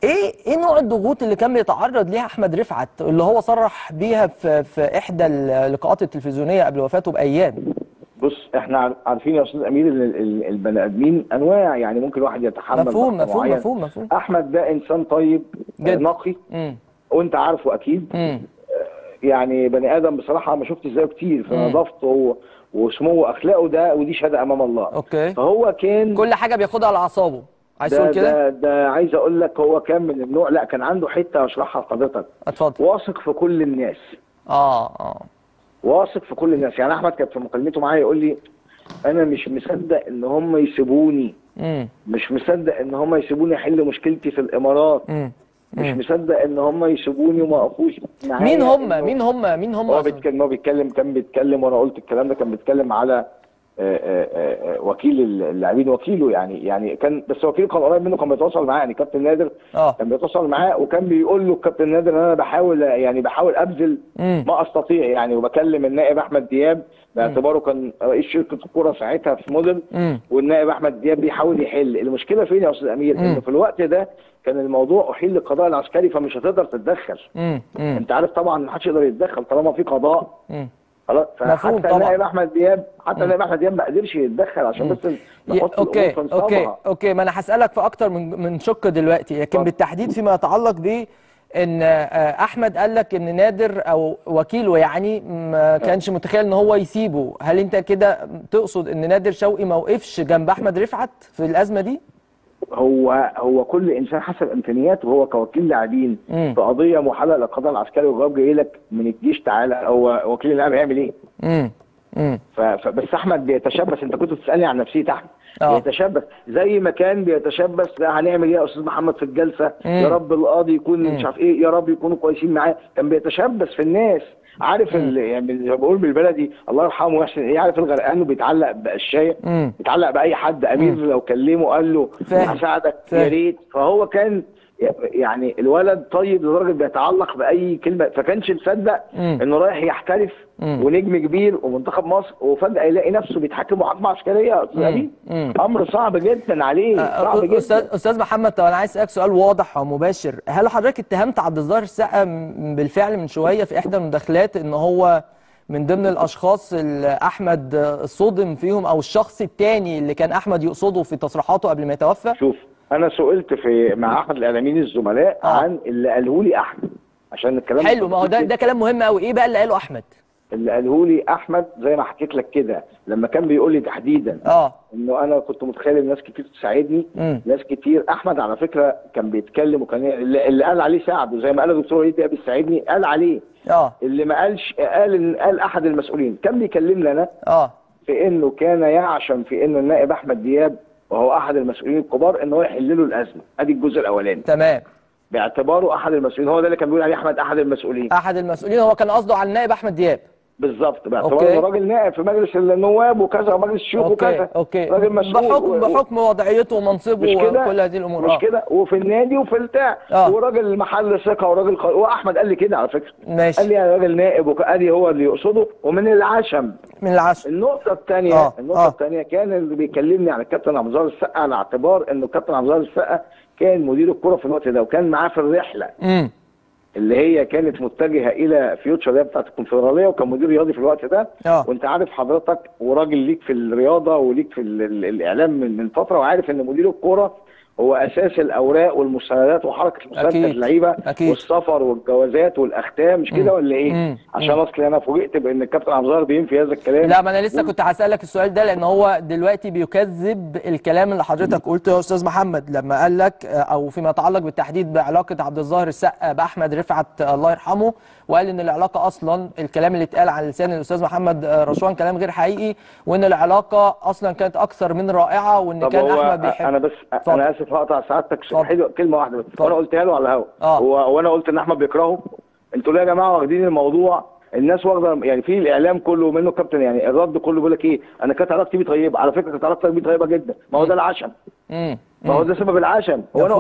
ايه ايه نوع الضغوط اللي كان بيتعرض ليها احمد رفعت اللي هو صرح بيها في في احدى اللقاءات التلفزيونيه قبل وفاته بايام بص احنا عار- عارفين يا استاذ امير ان ال- ال- البني ادمين انواع يعني ممكن واحد يتحمل مفهوم ضغط مفهوم معين. مفهوم مفهوم احمد ده انسان طيب جدا. نقي امم وانت عارفه اكيد امم يعني بني ادم بصراحه ما شفتش زيه كتير في مم. نظافته و- وسمو اخلاقه ده ودي شهاده امام الله اوكي فهو كان كل حاجه بياخدها على اعصابه عايز ده, تقول كده ده ده عايز اقول لك هو كان من النوع لا كان عنده حته اشرحها لحضرتك اتفضل واثق في كل الناس اه اه واثق في كل الناس يعني احمد كانت في مكالمته معايا يقول لي انا مش مصدق ان هم يسيبوني امم مش مصدق ان هم يسيبوني احل مشكلتي في الامارات امم مش مصدق ان هم يسيبوني وما اقفوش معايا مين هم إنه- مين هم مين هم هو أصلاً؟ بيتكلم هو بيتكلم كان بيتكلم وانا قلت الكلام ده كان بيتكلم على آه، آه، آه، وكيل اللاعبين وكيله يعني يعني كان بس وكيله كان قريب منه كان بيتواصل معاه يعني كابتن نادر اه كان بيتواصل معاه وكان بيقول له الكابتن نادر انا بحاول يعني بحاول ابذل امم ما استطيع يعني وبكلم النائب احمد دياب باعتباره كان رئيس شركه الكوره ساعتها في موديل امم والنائب احمد دياب بيحاول يحل المشكله فين يا استاذ امير مم. ان في الوقت ده كان الموضوع احيل للقضاء العسكري فمش هتقدر تتدخل امم امم انت عارف طبعا ما حدش يقدر يتدخل طالما في قضاء امم خلاص مفهوم فحتى طبعا. النائب احمد دياب حتى النائب احمد دياب ما قدرش يتدخل عشان بس ي- نحط اوكي الامور في اوكي نصابها اوكي ما انا هسالك في اكتر من من شق دلوقتي لكن اتفضل. بالتحديد فيما يتعلق ب ان آه، احمد قال لك ان نادر او وكيله يعني ما كانش متخيل ان هو يسيبه هل انت كده تقصد ان نادر شوقي ما وقفش جنب احمد رفعت في الازمه دي هو هو كل انسان حسب امكانياته هو كوكيل لاعبين مم. في قضيه محاله للقضاء العسكري والجواب جاي لك من الجيش تعالى هو وكيل اللاعب هيعمل ايه؟ امم امم ف- فبس احمد بيتشبث انت كنت بتسالني عن نفسيه احمد آه. بيتشبث زي ما كان بيتشبث لا هنعمل ايه يا استاذ محمد في الجلسه مم. يا رب القاضي يكون مم. مش عارف ايه يا رب يكونوا كويسين معاه كان بيتشبث في الناس عارف ال... يعني زي ما بقول بالبلدي الله يرحمه ويحسن ايه عارف الغرقان بيتعلق بقشايه امم بيتعلق باي حد امير لو كلمه قال له فاهم. هساعدك فاهم. يا ريت فهو كان يعني الولد طيب لدرجه بيتعلق باي كلمه فكانش مصدق مم. انه رايح يحترف مم. ونجم كبير ومنتخب مصر وفجاه يلاقي نفسه بيتحكم محاكمه عسكريه يا استاذ مم. أمين. مم. امر صعب جدا عليه صعب آه، استاذ جدا استاذ محمد طب انا عايز اسالك سؤال واضح ومباشر هل حضرتك اتهمت عبد الظاهر السقا م- بالفعل من شويه في احدى المداخلات ان هو من ضمن الاشخاص اللي احمد آه، صدم فيهم او الشخص الثاني اللي كان احمد يقصده في تصريحاته قبل ما يتوفى شوف انا سئلت في مع احد الاعلاميين الزملاء آه. عن اللي قاله لي احمد عشان الكلام حلو ما هو ده ده كلام مهم قوي ايه بقى اللي قاله احمد اللي قاله لي احمد زي ما حكيت لك كده لما كان بيقول لي تحديدا اه انه انا كنت متخيل ان ناس كتير تساعدني امم ناس كتير احمد على فكره كان بيتكلم وكان اللي اللي قال عليه ساعده زي ما قال الدكتور وليد دياب بيساعدني قال عليه اه اللي ما قالش قال ان قال احد المسؤولين كان بيكلمني انا اه في انه كان يعشم في ان النائب احمد دياب وهو احد المسؤولين الكبار ان هو يحل له الازمه ادي الجزء الاولاني تمام باعتباره احد المسؤولين هو ده اللي كان بيقول عليه احمد احد المسؤولين احد المسؤولين هو كان قصده على النائب احمد دياب بالظبط باعتباره أوكي. إنه راجل نائب في مجلس النواب وكذا ومجلس الشيوخ اوكي وكذا اوكي راجل مسؤول بحكم و- بحكم وضعيته ومنصبه مش كده وكل هذه الامور مش آه. كده وفي النادي وفي البتاع آه. وراجل محل ثقه وراجل ق... واحمد قال لي كده على فكره قال ماشي لي انا راجل نائب وادي هو اللي يقصده ومن العشم من العشر النقطه الثانيه آه، النقطه آه. الثانيه كان اللي بيكلمني عن الكابتن عبد الظاهر السقا على اعتبار انه الكابتن عبد الظاهر السقا كان مدير الكره في الوقت ده وكان معاه في الرحله امم اللي هي كانت متجهه الى فيوتشر اللي هي بتاعت الكونفدراليه وكان مدير رياضي في الوقت ده اه وانت عارف حضرتك وراجل ليك في الرياضه وليك في ال- ال- الاعلام من من فتره وعارف ان مدير الكوره هو اساس الاوراق والمستندات وحركه المساندة أكيد. اللعيبه أكيد. والسفر والجوازات والاختام مش كده ولا ايه؟ مم. عشان اصلي انا فوجئت بان الكابتن عبد الظاهر بينفي هذا الكلام لا ما انا لسه كنت هسألك السؤال ده لان هو دلوقتي بيكذب الكلام اللي حضرتك قلته يا استاذ محمد لما قال لك آه، او فيما يتعلق بالتحديد بعلاقه عبد الظاهر السقا باحمد رفعت آه، الله يرحمه وقال ان العلاقه اصلا الكلام اللي اتقال على لسان الاستاذ محمد آه، رشوان كلام غير حقيقي وان العلاقه اصلا كانت اكثر من رائعه وان طب كان هو احمد بيحب انا بس اتفضل. انا اسف هقطع سعادتك اتفضل. حلو كلمه واحده بس وانا قلتها له على الهوا آه. هو وانا قلت ان احمد بيكرهه انتوا ليه يا جماعه واخدين الموضوع الناس واخده يعني في الاعلام كله منه الكابتن يعني الرد كله بيقول لك ايه انا كانت علاقتي بيه طيبه على فكره كانت علاقتي بيه طيبه جدا ما هو ده العشم مم. ما هو ده سبب العشم هو انا